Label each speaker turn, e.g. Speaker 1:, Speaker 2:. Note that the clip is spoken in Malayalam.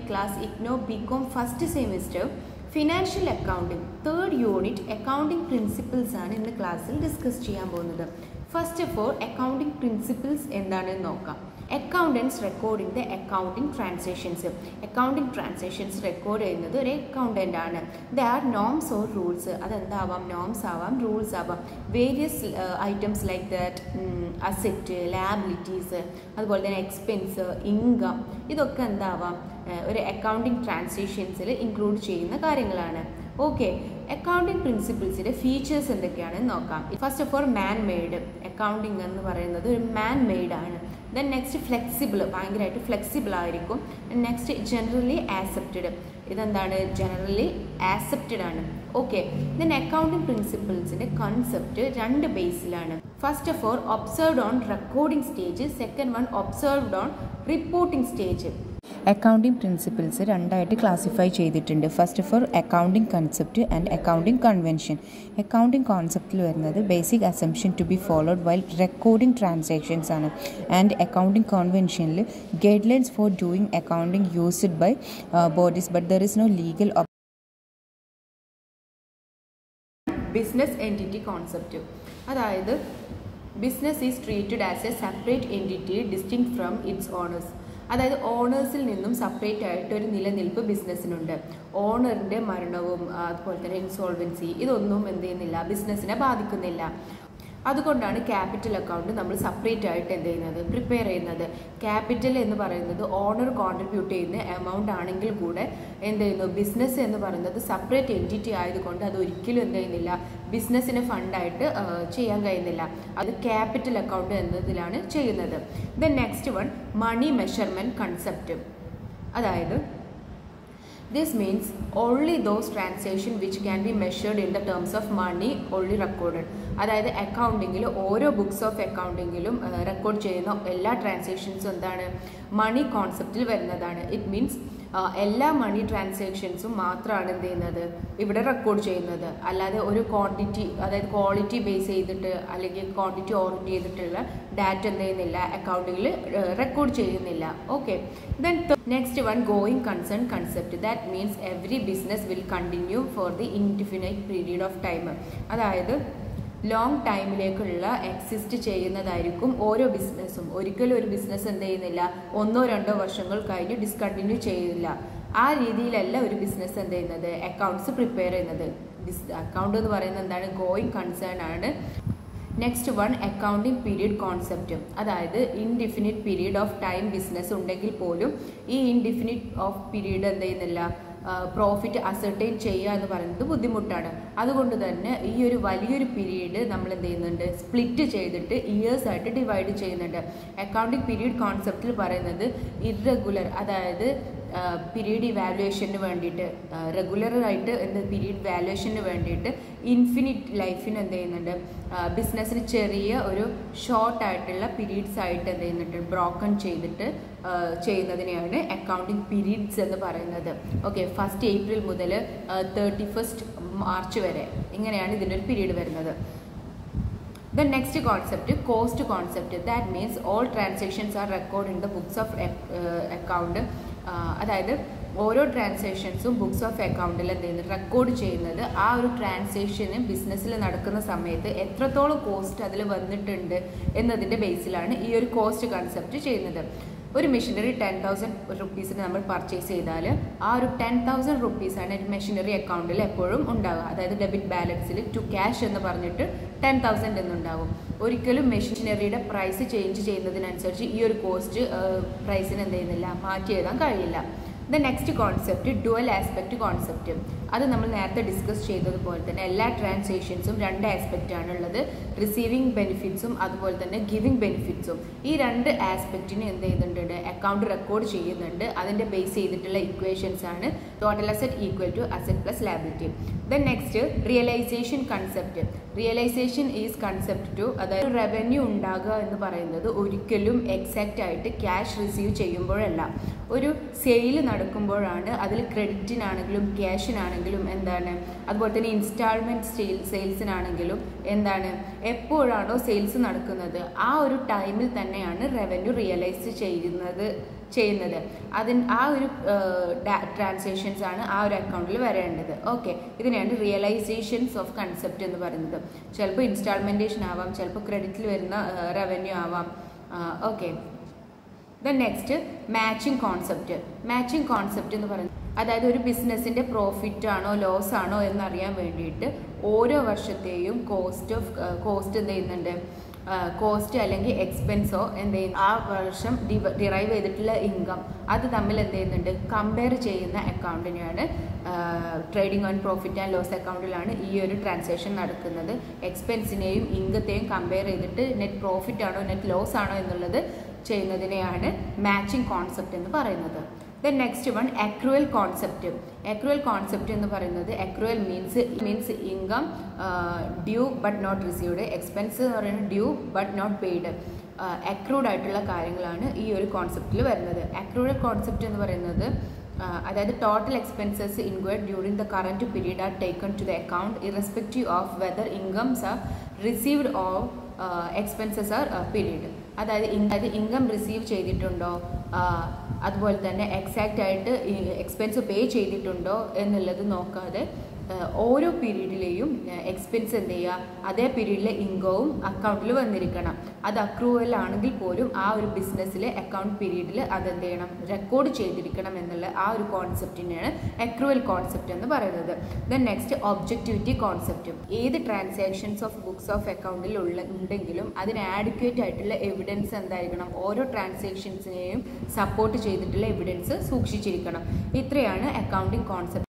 Speaker 1: Class IGNOU BCom first semester financial accounting third unit accounting principles ആണ് ഇന്ന് ക്ലാസ്സിൽ ഡിസ്കസ് ചെയ്യാൻ പോകുന്നത് first of all accounting principles എന്താണെന്ന് നോക്കാം accountants recording the accounting transactions accounting transactions record ചെയ്യുന്നത് ഒരു അക്കൗണ്ടൻ്റ് ആണ് the are norms or rules അതെന്താവാം നോംസ് ആവാം റൂൾസ് ആവാം various items like that asset liabilities അതുപോലെ തന്നെ എക്സ്പെൻസ് ഇൻകം ഇതൊക്കെ എന്താവാം ഒരു അക്കൗണ്ടിങ് ട്രാൻസാക്ഷൻസിൽ ഇൻക്ലൂഡ് ചെയ്യുന്ന കാര്യങ്ങളാണ് ഓക്കെ അക്കൗണ്ടിങ് പ്രിൻസിപ്പിൾസിൻ്റെ ഫീച്ചേഴ്സ് എന്തൊക്കെയാണെന്ന് നോക്കാം first of all man made accounting എന്ന് പറയുന്നത് ഒരു മാൻ മെയ്ഡ് ആണ് ദെൻ നെക്സ്റ്റ് ഫ്ലെക്സിബിൾ ഭയങ്കരമായിട്ട് ഫ്ലെക്സിബിൾ ആയിരിക്കും നെക്സ്റ്റ് ജനറലി ആക്സെപ്റ്റഡ് ഇതെന്താണ് ജനറലി ആക്സെപ്റ്റഡ് ആണ് ഓക്കെ ദെൻ അക്കൗണ്ടിങ് പ്രിൻസിപ്പിൾസിൻ്റെ കൺസെപ്റ്റ് രണ്ട് ബേസിലാണ് first of all observed on recording stage second one observed on reporting stage
Speaker 2: accounting principles രണ്ടായിട്ട് ക്ലാസിഫൈ ചെയ്തിട്ടുണ്ട് first of all accounting concept and accounting convention accounting കോൺസെപ്റ്റിൽ വരുന്നത് basic assumption to be followed while recording transactions ആണ് ആൻഡ് അക്കൗണ്ടിംഗ് കോൺവെൻഷനിൽ guidelines for doing accounting used by bodies but there is no legal
Speaker 1: business entity concept അതായത് business is treated as a separate entity distinct from its owners അതായത് ഓണേഴ്സിൽ നിന്നും സെപ്പറേറ്റ് ആയിട്ട് ഒരു നിലനിൽപ്പ് ബിസിനസ്സിനുണ്ട് ഓണറിൻ്റെ മരണവും അതുപോലെ തന്നെ ഇൻസോൾവൻസി ഇതൊന്നും എന്ത് ചെയ്യുന്നില്ല ബിസിനസ്സിനെ ബാധിക്കുന്നില്ല അതുകൊണ്ടാണ് ക്യാപിറ്റൽ അക്കൗണ്ട് നമ്മൾ സെപ്പറേറ്റ് ആയിട്ട് എന്ത് ചെയ്യുന്നത് പ്രിപ്പയർ ചെയ്യുന്നത് ക്യാപിറ്റൽ എന്ന് പറയുന്നത് ഓണർ കോൺട്രിബ്യൂട്ട് ചെയ്യുന്ന എമൗണ്ട് ആണെങ്കിൽ കൂടെ എന്ത് ചെയ്യുന്നു ബിസിനസ് എന്ന് പറയുന്നത് സെപ്പറേറ്റ് എൻറ്റിറ്റി ആയതുകൊണ്ട് അത് ഒരിക്കലും എന്ത് ചെയ്യുന്നില്ല ബിസിനസ്സിന് ഫണ്ടായിട്ട് ചെയ്യാൻ കഴിയുന്നില്ല അത് ക്യാപിറ്റൽ അക്കൗണ്ട് എന്നതിലാണ് ചെയ്യുന്നത് then next one money measurement concept അതായത് This means only those transactions which can be measured in the terms of money only recorded. അതായത് അക്കൗണ്ടിങ്ങിൽ ഓരോ ബുക്സ് ഓഫ് അക്കൗണ്ടിങ്ങിലും റെക്കോർഡ് ചെയ്യുന്ന എല്ലാ ട്രാൻസാക്ഷൻസും എന്താണ് മണി കോൺസെപ്റ്റിൽ വരുന്നതാണ് ഇറ്റ് മീൻസ് എല്ലാ മണി ട്രാൻസാക്ഷൻസും മാത്രമാണ് എന്ത് ചെയ്യുന്നത് ഇവിടെ റെക്കോർഡ് ചെയ്യുന്നത് അല്ലാതെ ഒരു ക്വാണ്ടിറ്റി അതായത് ക്വാളിറ്റി ബേസ് ചെയ്തിട്ട് അല്ലെങ്കിൽ ക്വാണ്ടിറ്റി ഓറിയൻറ്റ് ചെയ്തിട്ടുള്ള ഡാറ്റ എന്ത് ചെയ്യുന്നില്ല അക്കൗണ്ടിങ്ങിൽ റെക്കോർഡ് ചെയ്യുന്നില്ല okay then next one going concern concept that means every business will continue for the indefinite period of time അതായത് ലോങ് ടൈമിലേക്കുള്ള എക്സിസ്റ്റ് ചെയ്യുന്നതായിരിക്കും ഓരോ ബിസിനസ്സും ഒരിക്കലും ഒരു ബിസിനസ് എന്ത് ചെയ്യുന്നില്ല ഒന്നോ രണ്ടോ വർഷങ്ങൾ കഴിഞ്ഞ് ഡിസ്കണ്ടിന്യൂ ചെയ്യില്ല ആ രീതിയിലല്ല ഒരു ബിസിനസ് എന്ത് ചെയ്യുന്നത് അക്കൗണ്ട്സ് പ്രിപ്പയർ ചെയ്യുന്നത് അക്കൗണ്ട് എന്ന് പറയുന്നത് എന്താണ് ഗോയിങ് കൺസേൺ ആണ് next one accounting period concept അതായത് indefinite period of time business ഉണ്ടെങ്കിൽ പോലും ഈ ഇൻഡിഫിനിറ്റ് ഓഫ് പീരീഡ് എന്ത് ചെയ്യുന്നില്ല പ്രോഫിറ്റ് അസർട്ടൈൻ ചെയ്യുക എന്ന് പറയുന്നത് ബുദ്ധിമുട്ടാണ് അതുകൊണ്ട് തന്നെ ഈ ഒരു വലിയൊരു പീരീഡ് നമ്മൾ എന്ത് ചെയ്യുന്നുണ്ട് സ്പ്ലിറ്റ് ചെയ്തിട്ട് ഇയേഴ്സ് ആയിട്ട് ഡിവൈഡ് ചെയ്യുന്നുണ്ട് അക്കൗണ്ടിങ് പീരീഡ് കോൺസെപ്റ്റിൽ പറയുന്നത് ഇറഗുലർ അതായത് പീരീഡ് ഇവാലുവേഷന് വേണ്ടിയിട്ട് റെഗുലറായിട്ട് എന്ത് പീരീഡ് വാലുവേഷന് വേണ്ടിയിട്ട് ഇൻഫിനിറ്റ് ലൈഫിന് എന്ത് ചെയ്യുന്നുണ്ട് ബിസിനസ്സിന് ചെറിയ ഒരു ഷോർട്ട് ആയിട്ടുള്ള പീരീഡ്സ് ആയിട്ട് എന്ത് ചെയ്യുന്നുണ്ട് ബ്രോക്കൺ ചെയ്തിട്ട് ചെയ്യുന്നതിനെയാണ് അക്കൗണ്ടിങ് പീരീഡ്സ് എന്ന് പറയുന്നത് ഓക്കെ ഫസ്റ്റ് ഏപ്രിൽ മുതൽ തേർട്ടി ഫസ്റ്റ് മാർച്ച് വരെ ഇങ്ങനെയാണ് ഇതിൻ്റെ ഒരു പീരീഡ് വരുന്നത് the next concept cost concept that means all transactions are record in the books of account അതായത് ഓരോ ട്രാൻസാക്ഷൻസും ബുക്സ് ഓഫ് അക്കൗണ്ടിൽ എന്ത് ചെയ്യുന്നത് റെക്കോർഡ് ചെയ്യുന്നത് ആ ഒരു ട്രാൻസാക്ഷന് ബിസിനസ്സിൽ നടക്കുന്ന സമയത്ത് എത്രത്തോളം കോസ്റ്റ് അതിൽ വന്നിട്ടുണ്ട് എന്നതിൻ്റെ ബേസിലാണ് ഈ ഒരു കോസ്റ്റ് കൺസെപ്റ്റ് ചെയ്യുന്നത് ഒരു മെഷീനറി ടെൻ തൗസൻഡ് റുപ്പീസിന് നമ്മൾ പർച്ചേസ് ചെയ്താൽ ആ ഒരു ടെൻ തൗസൻഡ് റുപ്പീസാണ് ഒരു മെഷീനറി അക്കൗണ്ടിൽ എപ്പോഴും ഉണ്ടാവുക അതായത് ഡെബിറ്റ് ബാലൻസിൽ ടു ക്യാഷ് എന്ന് പറഞ്ഞിട്ട് ടെൻ തൗസൻഡ് എന്നുണ്ടാവും ഒരിക്കലും മെഷീനറിയുടെ പ്രൈസ് ചേഞ്ച് ചെയ്യുന്നതിനനുസരിച്ച് ഈ ഒരു കോസ്റ്റ് പ്രൈസിന് എന്ത് ചെയ്യുന്നില്ല മാറ്റി എഴുതാൻ കഴിയില്ല the next concept dual aspect concept അത് നമ്മൾ നേരത്തെ ഡിസ്കസ് ചെയ്തതുപോലെ തന്നെ എല്ലാ ട്രാൻസാക്ഷൻസും രണ്ട് ആസ്പെക്റ്റ് ആണ് ഉള്ളത് റിസീവിങ് ബെനിഫിറ്റ്സും അതുപോലെ തന്നെ ഗിവിങ് ബെനിഫിറ്റ്സും ഈ രണ്ട് ആസ്പെക്റ്റിന് എന്ത് ചെയ്യുന്നുണ്ട് അക്കൗണ്ട് റെക്കോർഡ് ചെയ്യുന്നുണ്ട് അതിൻ്റെ ബേസ് ചെയ്തിട്ടുള്ള ഇക്വേഷൻസ് ആണ് total asset equal to asset plus liability then next realisation concept realisation is concept to അതായത് റവന്യൂ ഉണ്ടാകുക എന്ന് പറയുന്നത് ഒരിക്കലും എക്സാക്റ്റ് ആയിട്ട് ക്യാഷ് റിസീവ് ചെയ്യുമ്പോഴല്ല ഒരു സെയിൽ നടക്കുമ്പോഴാണ് അതിൽ ക്രെഡിറ്റിനാണെങ്കിലും ക്യാഷിനാണെങ്കിലും എന്താണ് അതുപോലെ തന്നെ ഇൻസ്റ്റാൾമെൻറ്റ് സെയിൽ സെയിൽസിനാണെങ്കിലും എന്താണ് എപ്പോഴാണോ സെയിൽസ് നടക്കുന്നത് ആ ഒരു ടൈമിൽ തന്നെയാണ് റവന്യൂ റിയലൈസ് ചെയ്യുന്നത് ചെയ്യുന്നത് അതിന് ആ ഒരു ട്രാൻസാക്ഷൻസ് ആണ് ആ ഒരു അക്കൗണ്ടിൽ വരേണ്ടത് ഓക്കെ ഇതിനെയാണ് റിയലൈസേഷൻസ് ഓഫ് കൺസെപ്റ്റ് എന്ന് പറയുന്നത് ചിലപ്പോൾ ഇൻസ്റ്റാൾമെൻറ്റേഷൻ ആവാം ചിലപ്പോൾ ക്രെഡിറ്റിൽ വരുന്ന റവന്യൂ ആവാം okay the next matching concept matching concept എന്ന് പറയുന്നത് അതായത് ഒരു ബിസിനസ്സിൻ്റെ പ്രോഫിറ്റ് ആണോ ലോസ് ആണോ എന്നറിയാൻ വേണ്ടിയിട്ട് ഓരോ വർഷത്തെയും കോസ്റ്റ് ഓഫ് കോസ്റ്റ് എന്ത് ചെയ്യുന്നുണ്ട് കോസ്റ്റ് അല്ലെങ്കിൽ എക്സ്പെൻസോ എന്ത് ചെയ്യും ആ വർഷം ഡിറൈവ് ചെയ്തിട്ടുള്ള ഇൻകം അത് തമ്മിൽ എന്ത് ചെയ്യുന്നുണ്ട് കമ്പയർ ചെയ്യുന്ന അക്കൗണ്ടിനെയാണ് trading on profit and loss അക്കൗണ്ടിലാണ് ഈ ഒരു ട്രാൻസാക്ഷൻ നടക്കുന്നത് എക്സ്പെൻസിനെയും ഇൻകത്തെയും കമ്പയർ ചെയ്തിട്ട് നെറ്റ് പ്രോഫിറ്റ് ആണോ നെറ്റ് ലോസ് ആണോ എന്നുള്ളത് ചെയ്യുന്നതിനെയാണ് മാച്ചിങ് കോൺസെപ്റ്റ് എന്ന് പറയുന്നത് then next one accrual concept accrual concept എന്ന് പറയുന്നത് accrual means means income due but not received expense എന്ന് പറയുന്നത് due but not paid accrued ആയിട്ടുള്ള കാര്യങ്ങളാണ് ഈ ഒരു കോൺസെപ്റ്റിൽ വരുന്നത് അക്രൂവൽ കോൺസെപ്റ്റ് എന്ന് പറയുന്നത് അതായത് total expenses incurred during the current period are taken to the account irrespective of whether incomes are received of expenses are period അതായത് അതായത് ഇൻകം റിസീവ് ചെയ്തിട്ടുണ്ടോ അതുപോലെ തന്നെ എക്സാക്റ്റ് ആയിട്ട് എക്സ്പെൻസ് പേ ചെയ്തിട്ടുണ്ടോ എന്നുള്ളത് നോക്കാതെ ഓരോ പീരീഡിലെയും എക്സ്പെൻസ് എന്ത് ചെയ്യുക അതേ പീരീഡിലെ ഇൻകവും അക്കൗണ്ടിൽ വന്നിരിക്കണം അത് അക്രൂവൽ ആണെങ്കിൽ പോലും ആ ഒരു ബിസിനസ്സിലെ അക്കൗണ്ട് പീരീഡിൽ അതെന്ത് ചെയ്യണം റെക്കോർഡ് ചെയ്തിരിക്കണം എന്നുള്ള ആ ഒരു കോൺസെപ്റ്റിനെയാണ് അക്രൂവൽ കോൺസെപ്റ്റ് എന്ന് പറയുന്നത് ദെൻ നെക്സ്റ്റ് ഒബ്ജക്റ്റിവിറ്റി കോൺസെപ്റ്റ് ഏത് ട്രാൻസാക്ഷൻസ് ഓഫ് ബുക്സ് ഓഫ് അക്കൗണ്ടിൽ ഉള്ള ഉണ്ടെങ്കിലും അതിന് ആഡിക്വേറ്റ് ആയിട്ടുള്ള എവിഡൻസ് എന്തായിരിക്കണം ഓരോ ട്രാൻസാക്ഷൻസിനെയും സപ്പോർട്ട് ചെയ്തിട്ടുള്ള എവിഡൻസ് സൂക്ഷിച്ചിരിക്കണം ഇത്രയാണ് അക്കൗണ്ടിങ് കോൺസെപ്റ്റ്